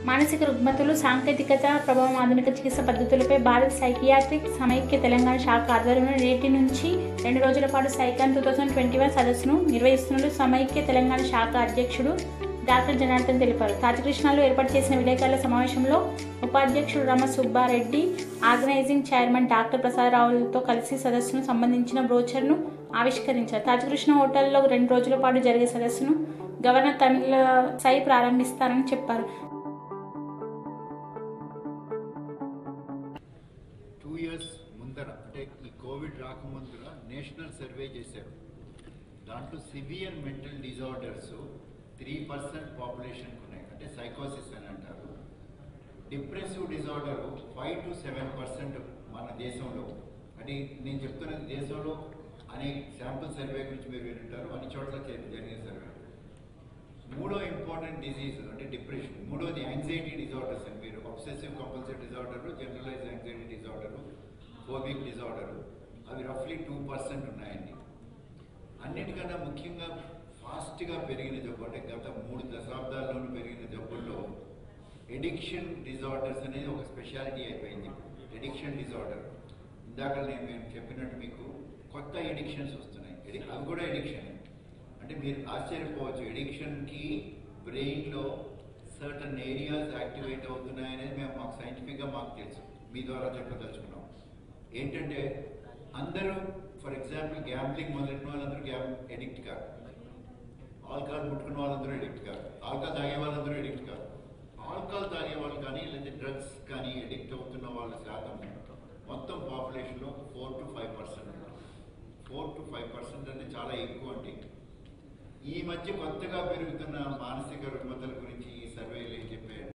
మానసిక రుగ్మతులు సాంకేతికత ప్రభావం ఆధునిక చికిత్స పద్ధతులపై భారత్ సైకియాట్రిక్ సమైక్య తెలంగాణ శాఖ ఆధ్వర్యంలో నేటి నుంచి రెండు రోజుల పాటు Psycon two thousand twenty one సదస్సును నిర్వహిస్తున్నట్లు సమైక్య తెలంగాణ శాఖ అధ్యక్షుడు డాక్టర్ జనార్దన్ తెలిపారు తాజకృష్ణాలో ఏర్పాటు చేసిన విలేకరుల సమావేశంలో ఉపాధ్యక్షుడు Rama Subba Reddy organizing chairman doctor ప్రసాదరావులతో కలిసి సదస్సును సంబంధించిన బ్రోచర్ను ఆవిష్కరించారు తాజకృష్ణ హోటల్లో రెండు రోజుల పాటు జరిగే సదస్సును గవర్నర్ తమిళ సై ప్రారంభిస్తారని చెప్పారు టూ ఇయర్స్ ముందర అంటే ఈ కోవిడ్ రాకముందర నేషనల్ సర్వే చేశారు దాంట్లో severe mental disorders three percent పాపులేషన్కి ఉన్నాయి అంటే సైకోసిస్ అని అంటారు depressive disorder five to seven percent మన దేశంలో అంటే నేను చెప్తున్నది దేశంలో అనేక శాంపుల్ సర్వే గురించి మీరు వింటారు అన్ని చోట్ల చే- జరిగిన సర్వే మూడో ఇంపార్టెంట్ డిజీజ్ అంటే డిప్రెషన్ మూడోది యాంగ్జైటీ డిజార్డర్స్ అని మీరు obsessive compulsive disorder generalize anxiety disorder phobic disorder అవి రఫ్లీ టూ పర్సెంట్ ఉన్నాయండి అన్నిటికన్నా ముఖ్యంగా ఫాస్ట్గా పెరిగిన జబ్బు అంటే గత మూడు దశాబ్దాల్లోనూ పెరిగిన జబ్బుల్లో ఎడిక్షన్ డిజార్డర్స్ అనేది ఒక స్పెషాలిటీ అయిపోయింది ఎడిక్షన్ డిజార్డర్ ఇందాక నేను నేను చెప్పినట్టు మీకు కొత్త ఎడిక్షన్స్ వస్తున్నాయి ఎడి- అవి కూడా ఎడిక్షన్ అంటే మీరు ఆశ్చర్యపోవచ్చు ఎడిక్షన్కి బ్రెయిన్లో సర్టన్ ఏరియాస్ యాక్టివేట్ అవుతున్నాయి అనేది మేము మాకు సైంటిఫిక్గా మాకు తెలుసు మీ ద్వారా చెప్పదలుచుకున్నాం ఏంటంటే అందరూ ఫర్ ఎగ్జాంపుల్ గ్యాంబ్లింగ్ మొదలెట్టిన వాళ్ళందరూ గ్యామ్ ఎడిక్ట్ కాదు ఆల్కహాల్ ముట్టుకున్న వాళ్ళందరూ ఎడిక్ట్ కాదు ఆల్కహాల్ తాగే వాళ్ళందరూ ఎడిక్ట్ కాదు ఆల్కహాల్ తాగే వాళ్ళు కానీ లేదా డ్రగ్స్ కానీ ఎడిక్ట్ అవుతున్న వాళ్ళ శాతం మొత్తం పాపులేషన్లో four to five percent four to five percent అంటే చాలా ఎక్కువ అండి ఈ మధ్య కొత్తగా పెరుగుతున్న మానసిక రుగ్మతల గురించి ఈ సర్వేలు ఏం చెప్పారు